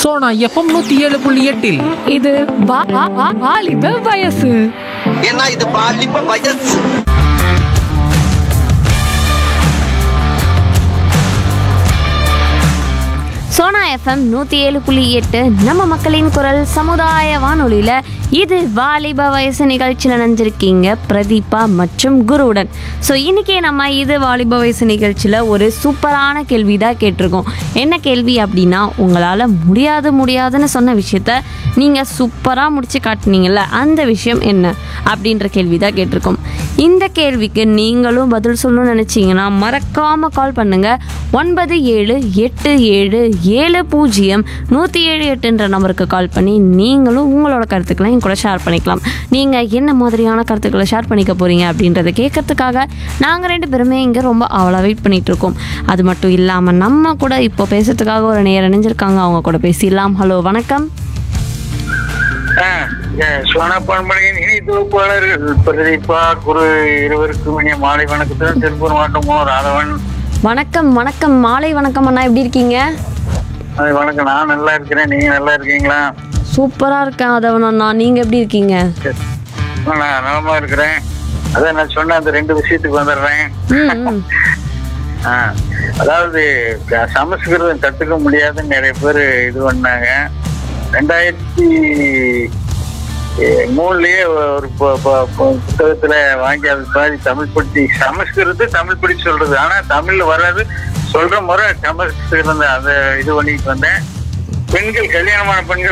Sona FM நூத்தி ஏழு புள்ளி எட்டில் இது வா- வா- வா- வாலிப வயசு ஏன்னா இது பாலிப்ப வயசு சோனா எஃப்எம் நூற்றி ஏழு புள்ளி எட்டு நம்ம மக்களின் குரல் சமுதாய வானொலியில் இது வாலிப வயசு நிகழ்ச்சியில் நினைஞ்சிருக்கீங்க பிரதீபா மற்றும் குருவுடன் ஸோ இன்றைக்கி நம்ம இது வாலிப வயசு நிகழ்ச்சியில் ஒரு சூப்பரான கேள்வி தான் கேட்டிருக்கோம் என்ன கேள்வி அப்படின்னா உங்களால் முடியாது முடியாதுன்னு சொன்ன விஷயத்த நீங்கள் சூப்பராக முடிச்சு காட்டுனீங்கல்ல அந்த விஷயம் என்ன அப்படின்ற கேள்வி தான் கேட்டிருக்கோம் இந்த கேள்விக்கு நீங்களும் பதில் சொல்லணும்னு நினச்சிங்கன்னா மறக்காமல் கால் பண்ணுங்கள் ஒன்பது ஏழு எட்டு ஏழு ஏழு பூஜ்ஜியம் நூற்றி ஏழு எட்டுன்ற நம்பருக்கு கால் பண்ணி நீங்களும் உங்களோட கருத்துக்களை என் கூட ஷேர் பண்ணிக்கலாம் நீங்கள் என்ன மாதிரியான கருத்துக்களை ஷேர் பண்ணிக்க போகிறீங்க அப்படின்றத கேட்கறதுக்காக நாங்கள் ரெண்டு பேருமே இங்கே ரொம்ப அவளாக வெயிட் பண்ணிட்டு இருக்கோம் அது மட்டும் இல்லாமல் நம்ம கூட இப்போ பேசுறதுக்காக ஒரு நேரம் இணைஞ்சிருக்காங்க அவங்க கூட பேசிடலாம் ஹலோ வணக்கம் சோனா பண்பலையின் இணை தொகுப்பாளர்கள் பிரதீபா குரு இருவருக்கும் இனிய மாலை வணக்கத்துடன் திருப்பூர் மாவட்டம் மோ ராதவன் வணக்கம் வணக்கம் மாலை வணக்கம் அண்ணா எப்படி இருக்கீங்க அது வணக்கம் நான் நல்லா இருக்கிறேன் நீங்க நல்லா இருக்கீங்களா சூப்பராக இருக்கேன் அதவன் அண்ணா நீங்கள் எப்படி இருக்கீங்க சரி. நான் நலமா இருக்கிறேன் அதான் நான் சொன்ன அந்த ரெண்டு விஷயத்துக்கு வந்துடுறேன் ம் ம் ஆ, அதாவது க- சமஸ்கிருதம் கத்துக்க முடியாதுன்னு நிறைய பேர் இது பண்ணாங்க ரெண்டாயிரத்தி மூணுலயே ஒரு பு- பு- பு- புத்தகத்துல வாங்கி அது மாதிரி தமிழ் படிச்சு சமஸ்கிருதத்தை தமிழ் படிச்சு சொல்றது ஆனா தமிழ்ல வராது சொல்ற முறை சமஸ்கிருதம் அதை இது பண்ணிட்டு வந்தேன் பெண்கள் கல்யாணமான பெண்கள்